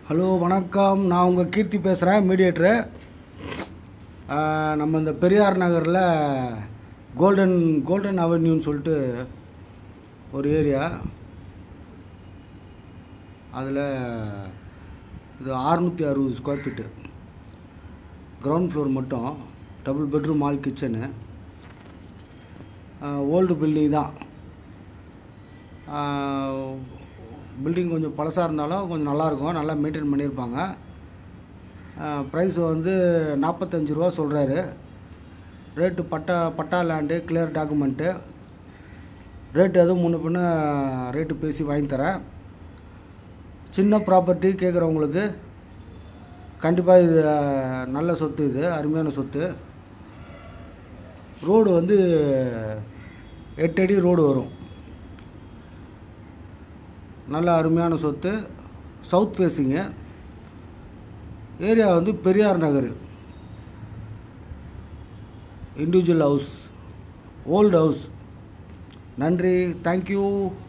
hello வணக்கம் நான் உங்கள் கீர்த்தி பேசுகிறேன் மீடியேட்ரு நம்ம இந்த பெரியார் நகரில் கோல்டன் கோல்டன் அவென்யூன்னு சொல்லிட்டு ஒரு ஏரியா அதில் இது அறுநூற்றி அறுபது ஸ்கொயர் ஃபீட்டு கிரவுண்ட் ஃப்ளோர் மட்டும் double bedroom hall kitchen old building தான் பில்டிங் கொஞ்சம் பழசாக இருந்தாலும் கொஞ்சம் நல்லாயிருக்கும் நல்லா மெயின்டைன் பண்ணியிருப்பாங்க ப்ரைஸ் வந்து நாற்பத்தஞ்சு ரூபா சொல்கிறாரு rate patta patta land clear document rate எதுவும் முன்ன பின்ன ரேட்டு பேசி வாங்கி தரேன் சின்ன ப்ராப்பர்ட்டி கேட்குறவங்களுக்கு கண்டிப்பாக இது நல்ல சொத்து இது அருமையான சொத்து ரோடு வந்து எட்டு அடி ரோடு வரும் நல்ல அருமையான சொத்து சவுத் ஃபேஸிங்கு ஏரியா வந்து Periyar Nagar individual house old house நன்றி தேங்க்யூ